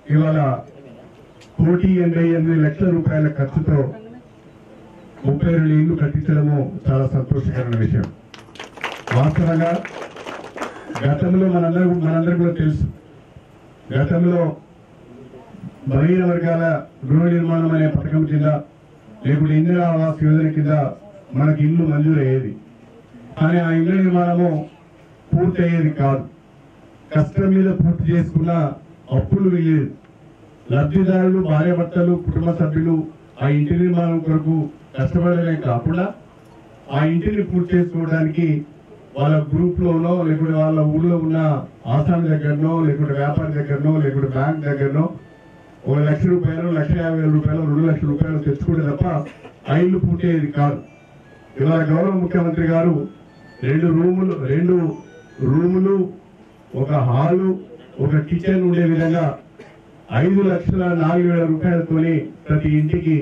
ఇవాళ కోటి ఎనభై ఎనిమిది లక్షల రూపాయల ఖర్చుతో ముప్పై రెండు ఇళ్లు కట్టించడము చాలా సంతోషకరమైన విషయం వాస్తవంగా గతంలో మనందరూ మనందరికీ కూడా తెలుసు గతంలో బలహీన వర్గాల గృహ నిర్మాణం అనే పథకం కింద లేకుంటే ఇందిరా ఆవాస్ యోజన కింద మనకి ఇల్లు మంజూరు అయ్యేది కానీ ఆ ఇల్లు నిర్మాణము పూర్తి అయ్యేది కాదు కష్టం మీద పూర్తి చేసుకున్న అప్పులు మిగిలేదు లబ్ధిదారులు భార్యాభర్తలు కుటుంబ సభ్యులు ఆ ఇంటి నిర్మాణం కొరకు కష్టపడమే కాకుండా ఆ ఇంటిని పూర్తి చేసుకోవడానికి వాళ్ళ గ్రూప్ లోనో లేకుంటే వాళ్ళ ఊర్లో ఉన్న ఆసామి దగ్గరనో లేకుంటే వ్యాపారి దగ్గరనో లేకుంటే బ్యాంక్ దగ్గరనో ఒక లక్ష రూపాయలు లక్ష యాభై వేల రూపాయలు రెండు లక్షల రూపాయలు తెచ్చుకుంటే తప్ప ఆ ఇల్లు పూర్తి అయ్యేది కాదు ఇవాళ గౌరవ ముఖ్యమంత్రి గారు రెండు రూములు రెండు రూములు ఒక హాలు ఒక కిచెన్ ఉండే విధంగా ఐదు లక్షల నాలుగు వేల రూపాయలతోని ప్రతి ఇంటికి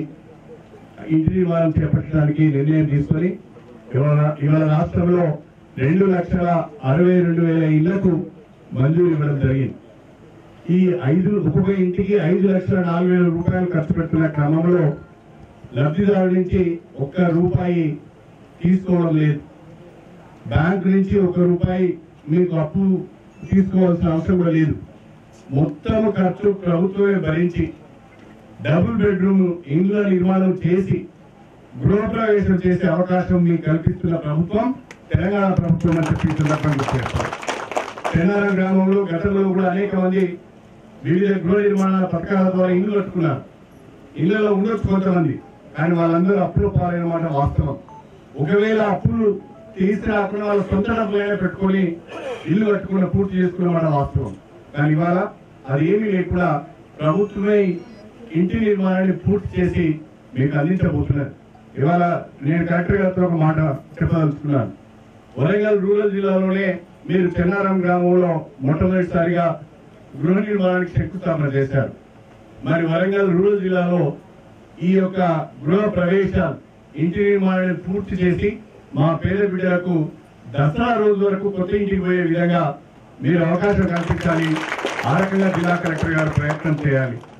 ఇంటి నిర్మాణం చేపట్టడానికి నిర్ణయం తీసుకొని ఇవాళ ఇవాళ రాష్ట్రంలో రెండు లక్షల అరవై రెండు వేల ఇళ్లకు మంజూరు ఇవ్వడం జరిగింది ఈ ఐదు ఒక్కొక్క ఇంటికి ఐదు లక్షల నాలుగు వేల రూపాయలు ఖర్చు పెడుతున్న క్రమంలో లబ్ధిదారు నుంచి ఒక్క రూపాయి తీసుకోవడం లేదు బ్యాంక్ నుంచి ఒక రూపాయి మీకు అప్పు తీసుకోవాల్సిన అవసరం కూడా లేదు మొత్తం ఖర్చు ప్రభుత్వమే భరించి డబుల్ బెడ్రూమ్ ఇండ్ల నిర్మాణం చేసి గృహప్రవేశం చేసే అవకాశం మీకు కల్పిస్తున్న ప్రభుత్వం తెలంగాణ ప్రభుత్వం అని చెప్పి ఈ సందర్భంగా చేస్తారు తెలంగాణ గ్రామంలో గతంలో కూడా అనేక మంది వివిధ గృహ నిర్మాణాల పథకాల ద్వారా ఇల్లు కట్టుకున్నారు ఇళ్లలో ఉండొచ్చు కొంతమంది కానీ వాళ్ళందరూ అప్పులు పాలైన మాట వాస్తవం ఒకవేళ అప్పులు తీసి రాకుండా వాళ్ళ సొంత డబ్బులైనా పెట్టుకొని ఇల్లు కట్టుకున్న పూర్తి చేసుకున్న మాట వాస్తవం కానీ ఇవాళ అది ఏమీ లేకుండా ప్రభుత్వమే ఇంటి నిర్మాణాన్ని పూర్తి చేసి మీకు అందించబోతున్నది ఇవాళ నేను కలెక్టర్ గారితో ఒక మాట చెప్పదలుచుకున్నాను వరంగల్ రూరల్ జిల్లాలోనే మీరు చెన్నారం గ్రామంలో మొట్టమొదటిసారిగా గృహ నిర్మాణానికి శంకుస్థాపన చేశారు మరి వరంగల్ రూరల్ జిల్లాలో ఈ యొక్క గృహ ప్రవేశాలు ఇంటి నిర్మాణాన్ని పూర్తి చేసి మా పేద బిడ్డలకు దసరా రోజు వరకు కొత్త ఇంటికి పోయే విధంగా మీరు అవకాశం కల్పించాలి ఆ రకంగా జిల్లా కలెక్టర్ గారు ప్రయత్నం చేయాలి